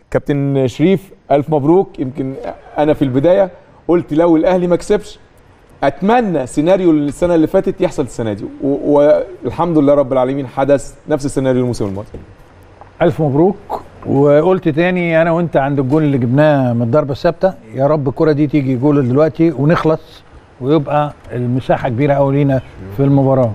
كابتن شريف الف مبروك يمكن انا في البدايه قلت لو الاهلي ما كسبش اتمنى سيناريو السنه اللي فاتت يحصل السنه دي و- والحمد لله رب العالمين حدث نفس السيناريو الموسم الماضي الف مبروك وقلت تاني انا وانت عند الجول اللي جبناه من الضربه الثابته يا رب الكره دي تيجي جول دلوقتي ونخلص ويبقى المساحه كبيره قوي لينا في المباراه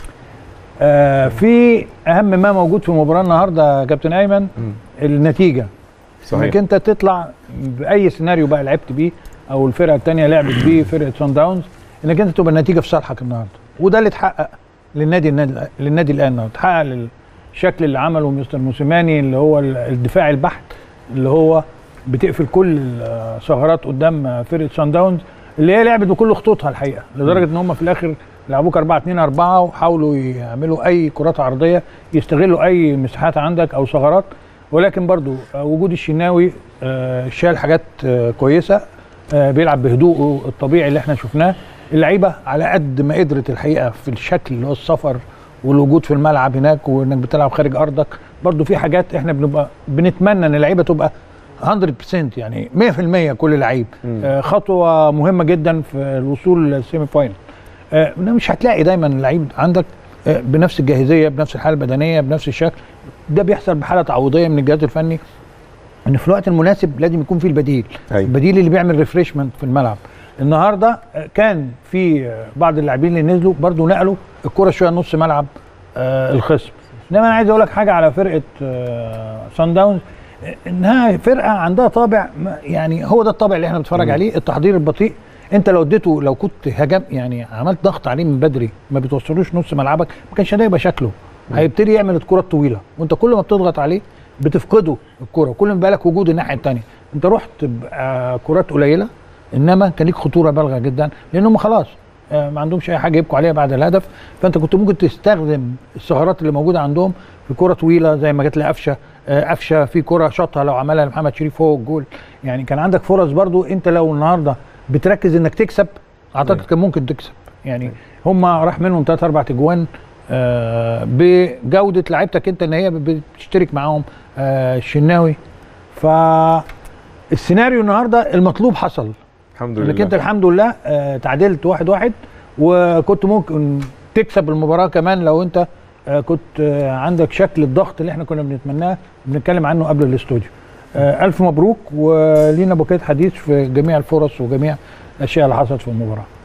آه في اهم ما موجود في المباراه النهارده يا كابتن ايمن النتيجه صحيح انك انت تطلع باي سيناريو بقى لعبت بيه او الفرقه الثانيه لعبت بيه فرقه سان داونز انك انت تبقى النتيجه في صالحك النهارده وده اللي اتحقق للنادي النادي للنادي الاهلي النهارده اتحقق للشكل اللي عمله مستر موسيماني اللي هو ال- الدفاع البحت اللي هو بتقفل كل الثغرات قدام فرقه سان داونز اللي هي لعبت بكل خطوطها الحقيقه لدرجه ان هم في الاخر لعبوك 4 2 4 وحاولوا يعملوا اي كرات عرضيه يستغلوا اي مساحات عندك او ثغرات ولكن برضو آه، وجود الشناوي آه، شال حاجات آه، كويسه آه، بيلعب بهدوءه الطبيعي اللي احنا شفناه اللعيبه على قد ما قدرت الحقيقه في الشكل اللي هو السفر والوجود في الملعب هناك وانك بتلعب خارج ارضك برضو في حاجات احنا بنبقى بنتمنى ان اللعيبه تبقى 100% يعني 100% كل لعيب آه، خطوه مهمه جدا في الوصول للسيمي فاينل آه، مش هتلاقي دايما اللعيب عندك آه، بنفس الجاهزيه بنفس الحاله البدنيه بنفس الشكل ده بيحصل بحاله تعويضيه من الجهاز الفني ان في الوقت المناسب لازم يكون في البديل أيوة. البديل اللي بيعمل ريفريشمنت في الملعب النهارده آه، كان في آه، بعض اللاعبين اللي نزلوا برضو نقلوا الكره شويه نص ملعب آه الخصم انما انا عايز اقول لك حاجه على فرقه آه سان داونز آه، انها فرقه عندها طابع ما- يعني هو ده الطابع اللي احنا بنتفرج عليه التحضير البطيء انت لو اديته لو كنت هجم يعني عملت ضغط عليه من بدري ما بتوصلوش نص ملعبك ما كانش ده يبقى شكله هيبتدي يعمل الكره الطويله وانت كل ما بتضغط عليه بتفقده الكره كل ما بقى لك وجود الناحيه الثانيه انت رحت بكرات قليله انما كان ليك خطوره بالغه جدا لانهم خلاص آه، ما عندهمش اي حاجه يبكوا عليها بعد الهدف فانت كنت ممكن تستخدم الثغرات اللي موجوده عندهم في كره طويله زي ما جت لقفشه آه، قفشه في كره شاطها لو عملها لمحمد شريف فوق الجول يعني كان عندك فرص برضو انت لو النهارده بتركز انك تكسب اعتقد كان ممكن تكسب يعني هم راح منهم ثلاث اربع اجوان آه، بجوده لعيبتك انت ان هي بتشترك معاهم آه، الشناوي فالسيناريو النهارده المطلوب حصل الحمد انك لله انت الحمد لله آه، تعادلت واحد واحد وكنت ممكن تكسب المباراه كمان لو انت آه، كنت آه، عندك شكل الضغط اللي احنا كنا بنتمناه بنتكلم عنه قبل الاستوديو آه، الف مبروك ولينا بقيه حديث في جميع الفرص وجميع الاشياء اللي حصلت في المباراه